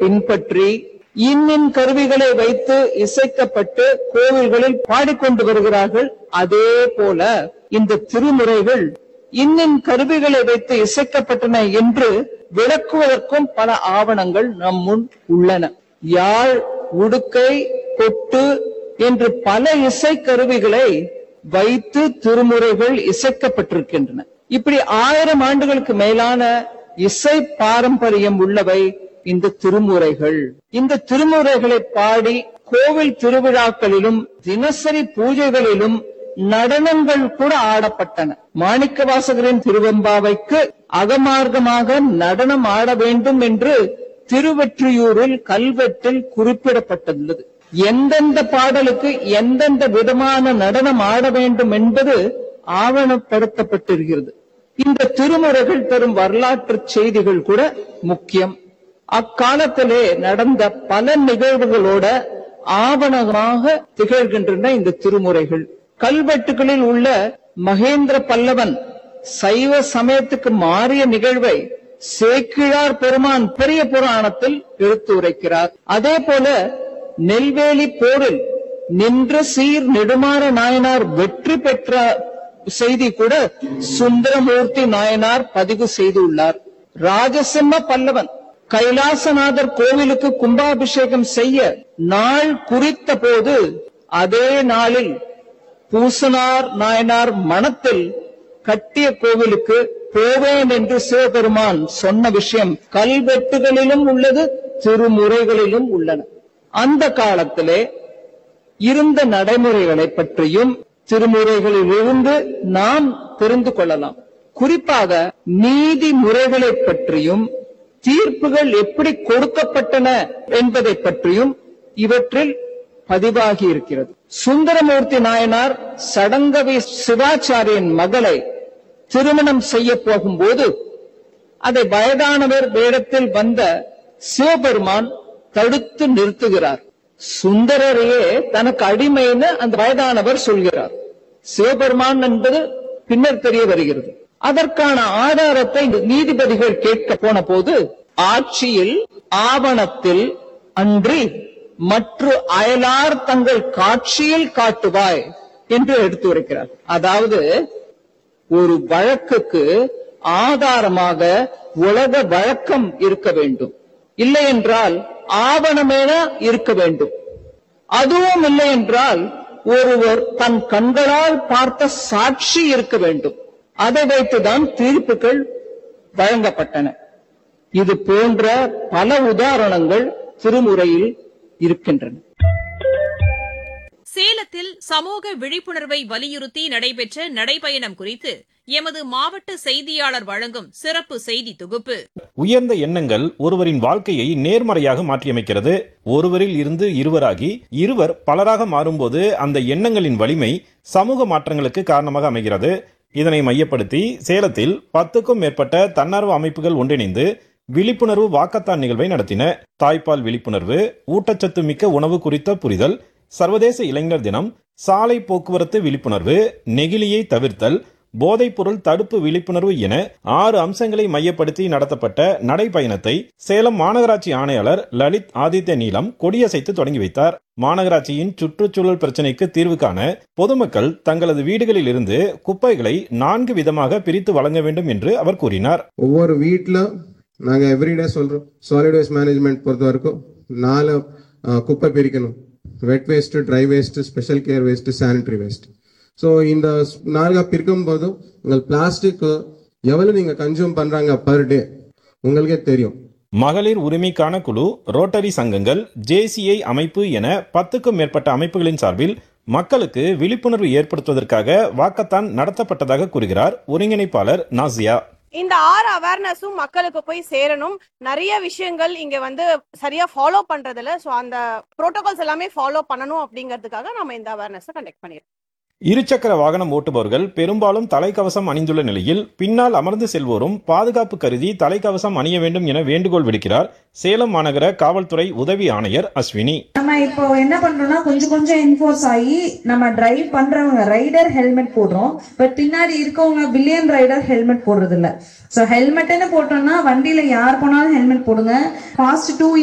பின்பற்றி இன்னின் கருவிகளை வைத்து இசைக்கப்பட்டு கோவில்களில் பாடிக்கொண்டு வருகிறார்கள் அதே போல இந்த திருமுறைகள் இன்னின் கருவிகளை வைத்து இசைக்கப்பட்டன என்று விளக்குவதற்கும் பல ஆவணங்கள் நம் முன் உள்ளன யாழ் உடுக்கை கொட்டு என்று பல இசை கருவிகளை வைத்து திருமுறைகள் இசைக்கப்பட்டிருக்கின்றன இப்படி ஆயிரம் ஆண்டுகளுக்கு மேலான இசை பாரம்பரியம் உள்ளவை இந்த திருமுறைகள் இந்த திருமுறைகளை பாடி கோவில் திருவிழாக்களிலும் தினசரி பூஜைகளிலும் நடனங்கள் கூட ஆடப்பட்டன மாணிக்க வாசகரின் திருவெம்பாவைக்கு அகமார்க்கமாக நடனம் ஆட வேண்டும் என்று திருவெற்றியூரில் கல்வெட்டில் குறிப்பிடப்பட்டுள்ளது எந்தெந்த பாடலுக்கு எந்தெந்த விதமான நடனம் ஆட வேண்டும் என்பது ஆவணப்படுத்தப்பட்டிருக்கிறது இந்த திருமுறைகள் தரும் வரலாற்று செய்திகள் கூட முக்கியம் அக்காலத்திலே நடந்த பல நிகழ்வுகளோட ஆவணமாக திகழ்கின்றன இந்த திருமுறைகள் கல்வெட்டுகளில் உள்ள மகேந்திர பல்லவன் சைவ சமயத்துக்கு மாறிய நிகழ்வை சேக்கிழார் பெருமான் பெரிய புராணத்தில் எடுத்து உரைக்கிறார் அதே போல நெல்வேலி போரில் நின்ற சீர் நெடுமாற நாயனார் வெற்றி பெற்ற செய்தி கூட சுந்தரமூர்த்தி நாயனார் பதிவு செய்துள்ளார் ராஜசிம்ம பல்லவன் கைலாசநாதர் கோவிலுக்கு கும்பாபிஷேகம் செய்ய நாள் குறித்த போது அதே நாளில் பூசனார் நாயனார் மனத்தில் கட்டிய கோவிலுக்கு போவேன் என்று சிவபெருமான் சொன்ன விஷயம் கல்வெட்டுகளிலும் உள்ளது திருமுறைகளிலும் உள்ளன அந்த காலத்திலே இருந்த நடைமுறைகளை பற்றியும் திருமுறைகளிலிருந்து நாம் தெரிந்து கொள்ளலாம் குறிப்பாக நீதி முறைகளை பற்றியும் தீர்ப்புகள் எப்படி கொடுக்கப்பட்டன என்பதை பற்றியும் இவற்றில் பதிவாகி இருக்கிறது சுந்தரமூர்த்தி நாயனார் சடங்கவி சிவாச்சாரியன் மகளை திருமணம் செய்ய போகும்போது அதை வயதானவர் வேடத்தில் வந்த சிவபெருமான் தடுத்து நிறுத்துகிறார் சுந்தரரையே தனக்கு அடிமைன்னு அந்த வயதானவர் சொல்கிறார் சிவபெருமான் என்பது பின்னர் தெரிய வருகிறது அதற்கான ஆதாரத்தை நீதிபதிகள் கேட்க போன போது ஆட்சியில் ஆவணத்தில் அன்றி மற்ற அயலார் தங்கள் காட்சியில் காட்டுவாய் என்று எடுத்து உரைக்கிறார் அதாவது ஒரு வழக்குக்கு ஆதாரமாக உலக வழக்கம் இருக்க வேண்டும் இல்லை என்றால் ஆவணமேன இருக்க வேண்டும் அதுவும் இல்லை என்றால் ஒருவர் தன் கண்களால் பார்த்த சாட்சி இருக்க வேண்டும் அதை வைத்துதான் தீர்ப்புகள் வழங்கப்பட்டன இது போன்ற பல உதாரணங்கள் திருமுறையில் இருக்கின்றன சேலத்தில் சமூக விழிப்புணர்வை வலியுறுத்தி நடைபெற்ற நடைபயணம் குறித்து எமது மாவட்ட செய்தியாளர் வழங்கும் சிறப்பு செய்தி தொகுப்பு உயர்ந்த எண்ணங்கள் ஒருவரின் வாழ்க்கையை நேர்மறையாக மாற்றியமைக்கிறது ஒருவரில் இருந்து இருவராகி இருவர் பலராக மாறும்போது அந்த எண்ணங்களின் வலிமை சமூக மாற்றங்களுக்கு காரணமாக அமைகிறது இதனை மையப்படுத்தி சேலத்தில் பத்துக்கும் மேற்பட்ட தன்னார்வ அமைப்புகள் ஒன்றிணைந்து விழிப்புணர்வு வாக்கத்தான் நிகழ்வை நடத்தின தாய்ப்பால் விழிப்புணர்வு ஊட்டச்சத்து மிக்க உணவு குறித்த புரிதல் சர்வதேச இளைஞர் தினம் சாலை போக்குவரத்து விழிப்புணர்வு நெகிழியை தவிர்த்தல் போதைப்பொருள் தடுப்பு விழிப்புணர்வு என ஆறு அம்சங்களை மையப்படுத்தி நடத்தப்பட்ட நடைப்பயணத்தை சேலம் மாநகராட்சி ஆணையாளர் லலித் ஆதித்ய நீலம் கொடியசைத்து தொடங்கி வைத்தார் மாநகராட்சியின் சுற்றுச்சூழல் பிரச்சினைக்கு தீர்வு காண பொதுமக்கள் தங்களது வீடுகளில் இருந்து குப்பைகளை நான்கு விதமாக பிரித்து வழங்க வேண்டும் என்று அவர் கூறினார் ஒவ்வொரு வீட்டில் நாங்கள் எவ்ரிடே சொல்கிறோம் சாலிட் வேஸ்ட் மேனேஜ்மெண்ட் பொறுத்த வரைக்கும் நாலு அஹ், குப்பை பிரிக்கணும் wet waste dry waste special care waste sanitary waste so இந்த நான்காக பிரிக்கும் போது உங்கள் பிளாஸ்டிக் எவ்வளவு நீங்கள் கன்சியூம் பண்ணுறாங்க பர் டே உங்களுக்கே தெரியும் மகளிர் உரிமைக்கான குழு ரோட்டரி சங்கங்கள் ஜேசிஐ அமைப்பு என பத்துக்கும் மேற்பட்ட அமைப்புகளின் சார்பில் மக்களுக்கு விழிப்புணர்வு ஏற்படுத்துவதற்காக வாக்கத்தான் நடத்தப்பட்டதாக கூறுகிறார் ஒருங்கிணைப்பாளர் நாசியா இந்த ஆறு அவேர்னஸும் மக்களுக்கு போய் சேரணும் நிறைய விஷயங்கள் இங்க வந்து சரியா ஃபாலோ பண்றதில்ல ஸோ அந்த ப்ரோட்டோகால்ஸ் எல்லாமே ஃபாலோ பண்ணணும் அப்படிங்கிறதுக்காக நம்ம இந்த அவேர்னஸ் கண்டக்ட் பண்ணிருக்கோம் இருசக்கர வாகனம் ஓட்டுபவர்கள் பெரும்பாலும் தலைக்கவசம் அணிந்துள்ள நிலையில் பின்னால் அமர்ந்து செல்வோரும் பாதுகாப்பு கருதி தலைக்கவசம் அணிய வேண்டும் என வேண்டுகோள் விடுக்கிறார் சேலம் மாநகர காவல்துறை உதவி ஆணையர் அஸ்வினி நம்ம இப்போ என்ன பண்றோம்னா கொஞ்சம் கொஞ்சம் என்ஃபோர்ஸ் ஆகி நம்ம டிரைவ் பண்றவங்க ரைடர் ஹெல்மெட் போடுறோம் பட் பின்னாடி இருக்கவங்க பில்லியன் ரைடர் ஹெல்மெட் போடுறது இல்ல ஸோ ஹெல்மெட்னு போட்டோம்னா வண்டியில யார் போனாலும் ஹெல்மெட் போடுங்க ஃபாஸ்ட் டூ